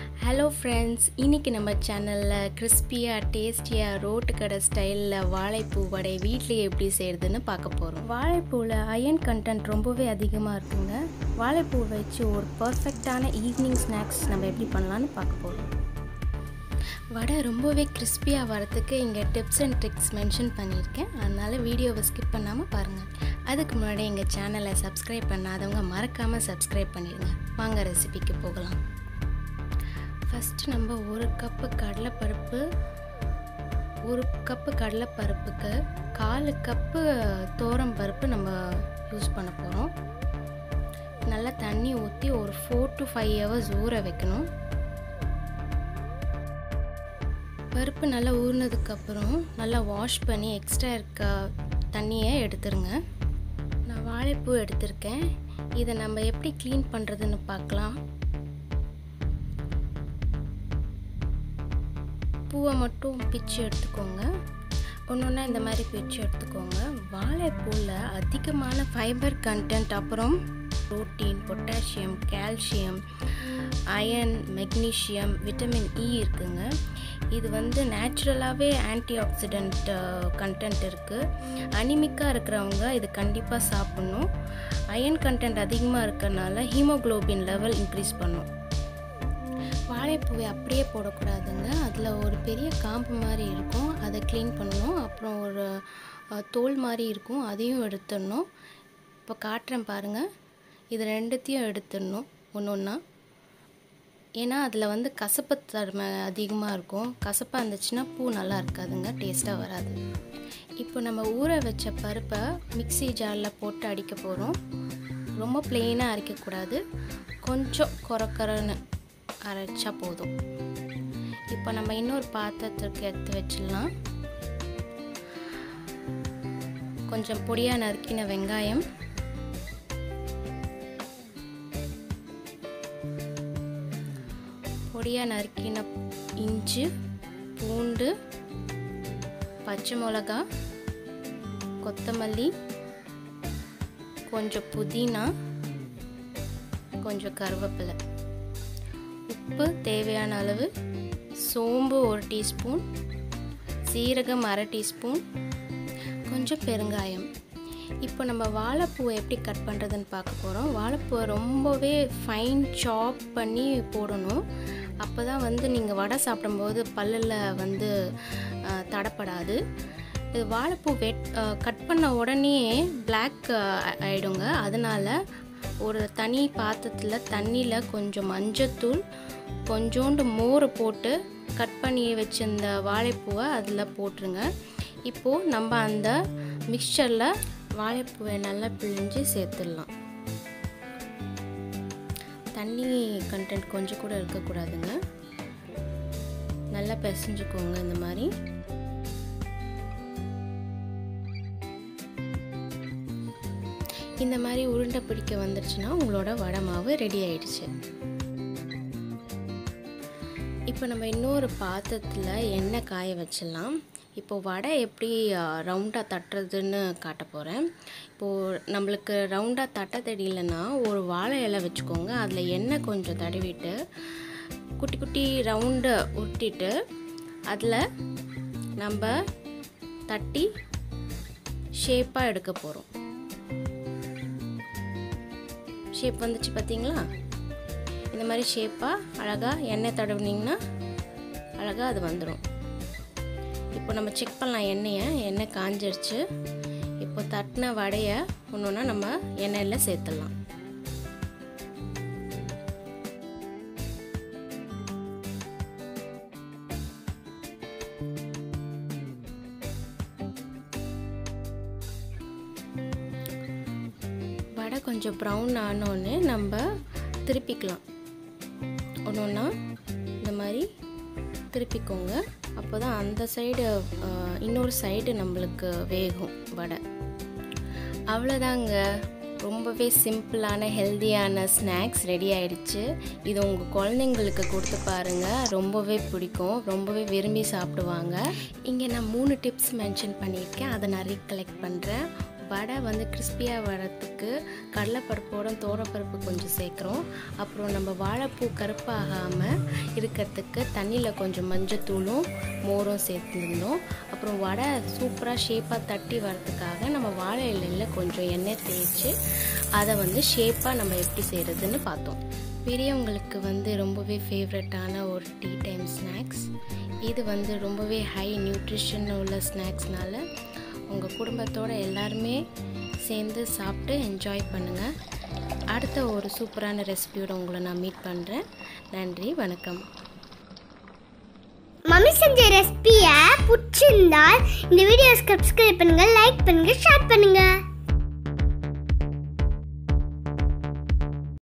hello friends இன்றைக்கி நம்ம சேனலில் கிறிஸ்பியாக டேஸ்டியாக ரோட்டு கடை ஸ்டைலில் வாழைப்பூ வடை வீட்லேயே எப்படி செய்கிறதுன்னு பார்க்க போகிறோம் வாழைப்பூவில் அயன் கண்டென்ட் ரொம்பவே அதிகமாக இருக்குங்க வாழைப்பூ வச்சு ஒரு பர்ஃபெக்டான ஈவினிங் ஸ்நாக்ஸ் நம்ம எப்படி பண்ணலான்னு பார்க்க போகிறோம் வடை ரொம்பவே கிறிஸ்பியாக வரத்துக்கு இங்கே டிப்ஸ் அண்ட் ட்ரிக்ஸ் மென்ஷன் பண்ணியிருக்கேன் அதனால் வீடியோவை ஸ்கிப் பண்ணாமல் பாருங்கள் அதுக்கு முன்னாடி எங்கள் சேனலை சப்ஸ்கிரைப் பண்ணாதவங்க மறக்காமல் சப்ஸ்கிரைப் பண்ணிடுங்க வாங்க ரெசிபிக்கு போகலாம் ஃபஸ்ட்டு நம்ம ஒரு கப்பு கடலைப்பருப்பு ஒரு கப்பு கடலைப்பருப்புக்கு காலு கப்பு தோரம் பருப்பு நம்ம யூஸ் பண்ண போகிறோம் நல்லா தண்ணி ஊற்றி ஒரு ஃபோர் டு ஃபைவ் ஹவர்ஸ் ஊற வைக்கணும் பருப்பு நல்லா ஊறினதுக்கப்புறம் நல்லா வாஷ் பண்ணி எக்ஸ்ட்ரா இருக்க தண்ணியை எடுத்துருங்க நான் வாழைப்பூ எடுத்திருக்கேன் இதை நம்ம எப்படி க்ளீன் பண்ணுறதுன்னு பார்க்கலாம் பூவை மட்டும் பிச்சு எடுத்துக்கோங்க ஒன்று ஒன்றா இந்த மாதிரி பிச்சு எடுத்துக்கோங்க வாழைப்பூவில் அதிகமான ஃபைபர் கண்டென்ட் அப்புறம் protein potassium calcium iron magnesium vitamin E இருக்குங்க இது வந்து நேச்சுரலாகவே ஆன்டி ஆக்சிடெண்ட் கண்டென்ட் இருக்குது அனிமிக்காக இருக்கிறவங்க இது கண்டிப்பாக சாப்பிட்ணும் அயன் கண்டென்ட் அதிகமாக இருக்கிறனால ஹீமோக்ளோபின் லெவல் இன்க்ரீஸ் பண்ணும் வாழைப்பூவை அப்படியே போடக்கூடாதுங்க அதில் ஒரு பெரிய காம்பு மாதிரி இருக்கும் அதை க்ளீன் பண்ணணும் அப்புறம் ஒரு தோல் மாதிரி இருக்கும் அதையும் எடுத்துடணும் இப்போ காட்டுறேன் பாருங்கள் இது ரெண்டுத்தையும் எடுத்துடணும் ஒன்று ஒன்றா ஏன்னா அதில் வந்து கசப்பு தன்மை அதிகமாக இருக்கும் கசப்பாக இருந்துச்சுன்னா பூ நல்லா இருக்காதுங்க டேஸ்ட்டாக வராது இப்போ நம்ம ஊற வச்ச பருப்பை மிக்சி ஜாரில் போட்டு அடிக்க போகிறோம் ரொம்ப ப்ளெயினாக அரைக்கக்கூடாது கொஞ்சம் குறக்கறன்னு அரைச்சா போதும் இப்போ நம்ம இன்னொரு பாத்திரத்துக்கு எடுத்து வச்சிடலாம் கொஞ்சம் பொடியாக நறுக்கின வெங்காயம் பொடியாக நறுக்கின இஞ்சி பூண்டு பச்சை மிளகா கொத்தமல்லி கொஞ்சம் புதினா கொஞ்சம் கருவேப்பிலை உப்பு தேவையான அளவு சோம்பு ஒரு டீஸ்பூன் சீரகம் அரை டீஸ்பூன் கொஞ்சம் பெருங்காயம் இப்போ நம்ம வாழைப்பூவை எப்படி கட் பண்ணுறதுன்னு பார்க்க போகிறோம் வாழைப்பூவை ரொம்பவே ஃபைன் சாப் பண்ணி போடணும் அப்போ தான் வந்து நீங்கள் வடை சாப்பிடும்போது பல்லில் வந்து தடப்படாது இது வாழைப்பூ வெட் கட் பண்ண உடனே பிளாக் ஆகிடுங்க அதனால் ஒரு தனி பாத்திரத்தில் தண்ணியில் கொஞ்சம் மஞ்சத்தூள் கொஞ்சோண்டு மோர் போட்டு கட் பண்ணி வச்சிருந்த வாழைப்பூவை அதில் போட்டுருங்க இப்போது நம்ம அந்த மிக்சரில் வாழைப்பூவை நல்லா பிழிஞ்சு சேர்த்துடலாம் தண்ணி கண்டென்ட் கொஞ்சம் கூட இருக்கக்கூடாதுங்க நல்லா பிசைஞ்சுக்கோங்க இந்த மாதிரி இந்த மாதிரி உருண்டை பிடிக்க வந்துருச்சுன்னா உங்களோட வடை மாவு ரெடி ஆயிடுச்சு இப்போ நம்ம இன்னொரு பாத்திரத்தில் எண்ணெய் காய வச்சிடலாம் இப்போது வடை எப்படி ரவுண்டாக தட்டுறதுன்னு காட்ட போகிறேன் இப்போது நம்மளுக்கு ரவுண்டாக தட்ட தெரியலன்னா ஒரு வாழை இலை வச்சுக்கோங்க அதில் எண்ணெய் கொஞ்சம் தடவிட்டு குட்டி குட்டி ரவுண்டை உருட்டிட்டு அதில் நம்ம தட்டி ஷேப்பாக எடுக்க போகிறோம் ஷேப் வந்துச்சு பார்த்தீங்களா இந்த மாதிரி ஷேப்பாக அழகாக எண்ணெய் தடவுனிங்கன்னா அழகாக அது வந்துடும் இப்போ நம்ம செக் பண்ணலாம் எண்ணெயை எண்ணெய் காஞ்சிருச்சு இப்போ தட்டின வடையை ஒன்று ஒன்றா நம்ம எண்ணெயில் சேர்த்துடலாம் வடை கொஞ்சம் ப்ரௌன் ஆனோன்னு நம்ம திருப்பிக்கலாம் ஒன்று ஒன்றா இந்த மாதிரி திருப்பிக்கோங்க அப்போ தான் அந்த சைடு இன்னொரு சைடு நம்மளுக்கு வேகும் வடை அவ்வளோதாங்க ரொம்பவே சிம்பிளான ஹெல்த்தியான ஸ்நாக்ஸ் ரெடி ஆயிடுச்சு இது உங்கள் குழந்தைங்களுக்கு கொடுத்து பாருங்கள் ரொம்பவே பிடிக்கும் ரொம்பவே விரும்பி சாப்பிடுவாங்க இங்கே நான் மூணு டிப்ஸ் மென்ஷன் பண்ணியிருக்கேன் அதை நான் ரீகலெக்ட் பண்ணுறேன் வடை வந்து கிறிஸ்பியாக வரத்துக்கு கடலைப்பருப்போட தோரப்பருப்பு கொஞ்சம் சேர்க்குறோம் அப்புறம் நம்ம வாழைப்பூ கருப்பாகாமல் இருக்கிறதுக்கு தண்ணியில் கொஞ்சம் மஞ்சத்தூளும் மோரும் சேர்த்துருந்தோம் அப்புறம் வடை சூப்பராக ஷேப்பாக தட்டி வரதுக்காக நம்ம வாழை இலையில் கொஞ்சம் எண்ணெய் தேய்ச்சி அதை வந்து ஷேப்பாக நம்ம எப்படி செய்கிறதுன்னு பார்த்தோம் பெரியவங்களுக்கு வந்து ரொம்பவே ஃபேவரட்டான ஒரு டீ டைம் ஸ்நாக்ஸ் இது வந்து ரொம்பவே ஹை நியூட்ரிஷன் உள்ள ஸ்நாக்ஸ்னால உங்கள் குடும்பத்தோட எல்லாருமே சேர்ந்து சாப்பிட்டு என்ஜாய் பண்ணுங்கள் அடுத்த ஒரு சூப்பரான ரெசிபியோட உங்களை நான் மீட் பண்ணுறேன் நன்றி வணக்கம் மம்மி செஞ்ச ரெசிபியை பிடிச்சிருந்தால் இந்த வீடியோ சப்ஸ்கிரைப் பண்ணுங்க லைக் பண்ணுங்க ஷேர் பண்ணுங்க